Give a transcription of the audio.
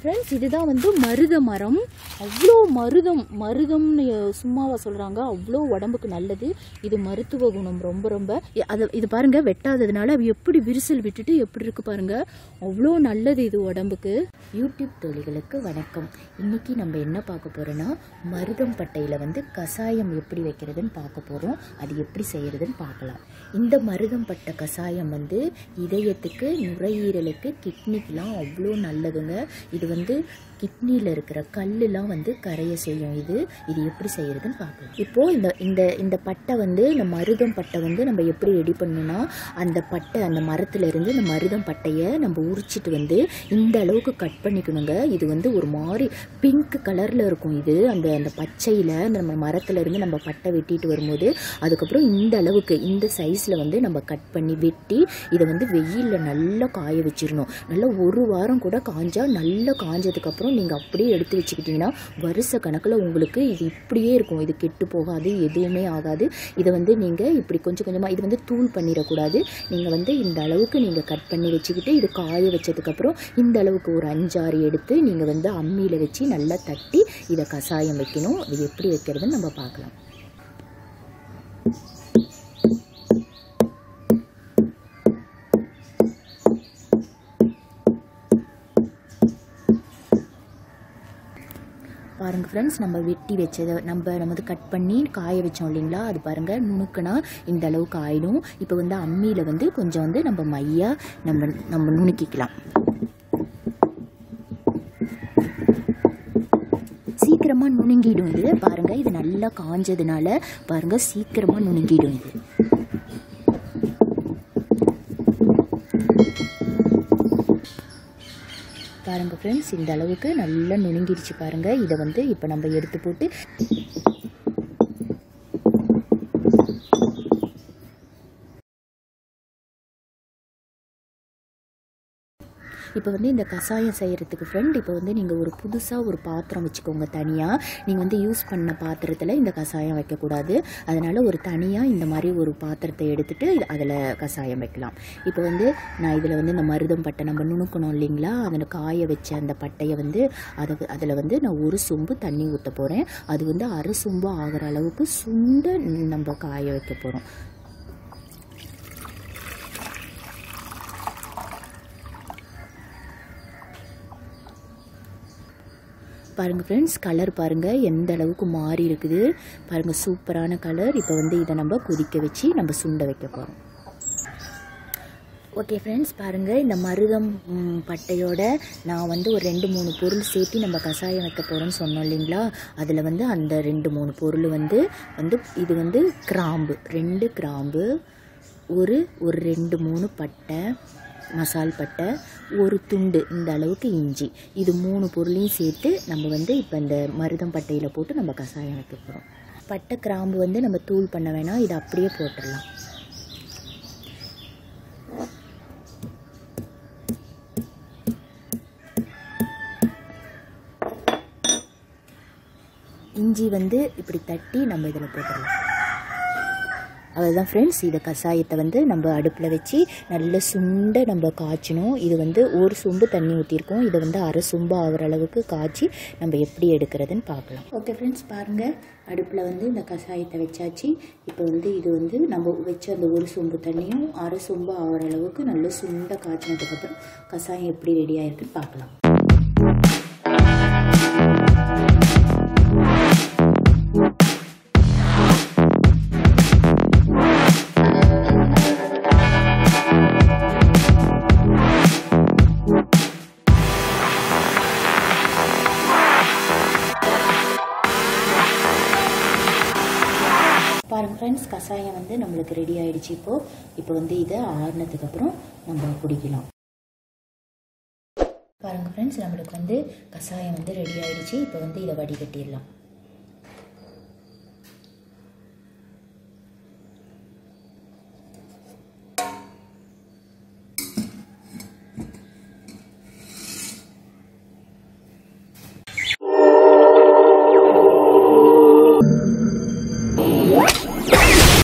friends இதுதான் வந்து மருத மரம் அவ்வளோ மருதம் மருதம்னு சும்மாவா சொல்கிறாங்க அவ்வளோ உடம்புக்கு நல்லது இது மருத்துவ குணம் ரொம்ப ரொம்ப இ- அது இது பாருங்க வெட்டாததுனால அது எப்படி விரிசல் விட்டுட்டு எப்படி இருக்கு பாருங்க அவ்வளோ நல்லது இது உடம்புக்கு யூடியூப் தோழிகளுக்கு வணக்கம் இன்னைக்கு நம்ம என்ன பார்க்க போறோம்னா மருதம் பட்டையில் வந்து கசாயம் எப்படி வைக்கிறதுன்னு பார்க்க போகிறோம் அது எப்படி செய்யறதுன்னு பார்க்கலாம் இந்த மருதம் பட்டை கசாயம் வந்து இதயத்துக்கு நுரையீரலுக்கு கிட்னிக்கெலாம் அவ்வளோ நல்லதுங்க இது வந்து கிட்னியில் இருக்கிற கல்லுலாம் வந்து கரைய செய்யும் இது இது எப்படி செய்யறதுன்னு பார்க்கலாம் இப்போது இந்த இந்த இந்த பட்டை வந்து இந்த மருதம் பட்டை வந்து நம்ம எப்படி ரெடி பண்ணணும்னா அந்த பட்டை அந்த மரத்துல இருந்து இந்த மருதம் பட்டையை நம்ம உரிச்சிட்டு வந்து இந்த அளவுக்கு கட் பண்ணிக்கணுங்க இது வந்து ஒரு மாதிரி பிங்க் கலரில் இருக்கும் இது அந்த அந்த பச்சையில் அந்த நம்ம மரத்துல இருந்து நம்ம பட்டை வெட்டிட்டு வரும்போது அதுக்கப்புறம் இந்த அளவுக்கு இந்த சைஸில் வந்து நம்ம கட் பண்ணி வெட்டி இதை வந்து வெயிலில் நல்லா காய வச்சிடணும் நல்லா ஒரு வாரம் கூட காஞ்சா நல்லா காஞ்சதுக்கப்புறம் நீங்கள் அப்படியே எடுத்து வச்சுக்கிட்டிங்கன்னா வருஷ கணக்கில் உங்களுக்கு இது இப்படியே இருக்கும் இது கெட்டு போகாது எதுவுமே ஆகாது இதை வந்து நீங்கள் இப்படி கொஞ்சம் கொஞ்சமாக இது வந்து தூள் பண்ணிடக்கூடாது நீங்கள் வந்து இந்த அளவுக்கு நீங்கள் கட் பண்ணி வச்சுக்கிட்டு இது காய வச்சதுக்கப்புறம் இந்த அளவுக்கு ஒரு அஞ்சாறு எடுத்து நீங்கள் வந்து அம்மியில் வச்சு நல்லா தட்டி இதை கசாயம் வைக்கணும் அது எப்படி வைக்கிறதுன்னு நம்ம பார்க்கலாம் பாருங்கள் ஃப்ரெண்ட்ஸ் நம்ம வெட்டி வச்சதை நம்ம நம்ம வந்து கட் பண்ணி காய வச்சோம் இல்லைங்களா அது பாருங்கள் நுணுக்குனா இந்த அளவுக்கு ஆயிடும் இப்போ வந்து அம்மியில் வந்து கொஞ்சம் வந்து நம்ம மையாக நம்ம நம்ம நுணுக்கிக்கலாம் சீக்கிரமாக நுணுங்கிடும் இது பாருங்கள் இது நல்லா காஞ்சதுனால பாருங்கள் சீக்கிரமாக நுணுங்கிடும் இது பாருங்கள் ஃப்ரெண்ட்ஸ் இந்த அளவுக்கு நல்லா நுணுங்கிடுச்சு பாருங்கள் இதை வந்து இப்போ நம்ம எடுத்து போட்டு இப்போ வந்து இந்த கஷாயம் செய்கிறதுக்கு ஃப்ரெண்ட் இப்போ வந்து நீங்கள் ஒரு புதுசாக ஒரு பாத்திரம் வச்சுக்கோங்க தனியாக நீங்கள் வந்து யூஸ் பண்ண பாத்திரத்தில் இந்த கஷாயம் வைக்கக்கூடாது அதனால் ஒரு தனியாக இந்த மாதிரி ஒரு பாத்திரத்தை எடுத்துட்டு இது அதில் கஷாயம் வைக்கலாம் இப்போ வந்து நான் இதில் வந்து இந்த மருதம் பட்டை நம்ம நுணுக்கணும் இல்லைங்களா அதில் காய வச்ச அந்த பட்டையை வந்து அதை அதில் வந்து நான் ஒரு சொம்பு தண்ணி ஊற்ற போகிறேன் அது வந்து அரை சொம்பு ஆகிற அளவுக்கு சுண்ட நம்ம காய வைக்க போகிறோம் பாருங்கள் ஃப்ரெண்ட்ஸ் கலர் பாருங்கள் எந்த அளவுக்கு மாறி இருக்குது பாருங்கள் சூப்பரான கலர் இப்போ வந்து இதை நம்ம கொதிக்க வச்சு நம்ம சுண்ட வைக்க போகிறோம் ஓகே ஃப்ரெண்ட்ஸ் பாருங்கள் இந்த மருதம் ம், பட்டையோட நான் வந்து ஒரு ரெண்டு மூணு பொருள் சேர்த்து நம்ம கஷாயம் வைக்க போகிறோம்னு சொன்னோம் இல்லைங்களா அதில் வந்து அந்த ரெண்டு மூணு பொருள் வந்து வந்து இது வந்து கிராம்பு ரெண்டு கிராம்பு ஒரு ஒரு ரெண்டு மூணு பட்டை மசால் பட்டை ஒரு துண்டு இந்த அளவுக்கு இஞ்சி இது மூணு பொருளையும் சேர்த்து நம்ம வந்து இப்போ இந்த மருதம் பட்டையில் போட்டு நம்ம கஷாயம் வைக்க போகிறோம் பட்டை கிராம்பு வந்து நம்ம தூள் பண்ண வேணாம் இதை அப்படியே போட்டுடலாம் இஞ்சி வந்து இப்படி தட்டி நம்ம இதில் போட்டுடலாம் அதுதான் ஃப்ரெண்ட்ஸ் இதை கஷாயத்தை வந்து நம்ம அடுப்பில் வச்சு நல்ல சுண்ட நம்ம காய்ச்சணும் இது வந்து ஒரு சொம்பு தண்ணி ஊற்றிருக்கோம் இதை வந்து அரை சொம்பு ஆகிற அளவுக்கு காய்ச்சி நம்ம எப்படி எடுக்கிறதுன்னு பார்க்கலாம் ஓகே ஃப்ரெண்ட்ஸ் பாருங்கள் அடுப்பில் வந்து இந்த கஷாயத்தை வச்சாச்சு இப்போ வந்து இது வந்து நம்ம வச்ச அந்த ஒரு சொம்பு தண்ணியும் அரை சொம்பு ஆகிற அளவுக்கு நல்ல சுண்ட காய்ச்சினதுக்கப்புறம் கஷாயம் எப்படி ரெடி ஆயிருக்குன்னு பார்க்கலாம் பாருங்க ஃப்ரெண்ட்ஸ் கஷாயம் வந்து நம்மளுக்கு ரெடி ஆயிடுச்சு இப்போ இப்போ வந்து இதை ஆறுனதுக்கு அப்புறம் நம்ம குடிக்கலாம் பாருங்க ஃப்ரெண்ட்ஸ் நம்மளுக்கு வந்து கஷாயம் வந்து ரெடி ஆயிடுச்சு இப்போ வந்து இதை வடிகட்டிடலாம்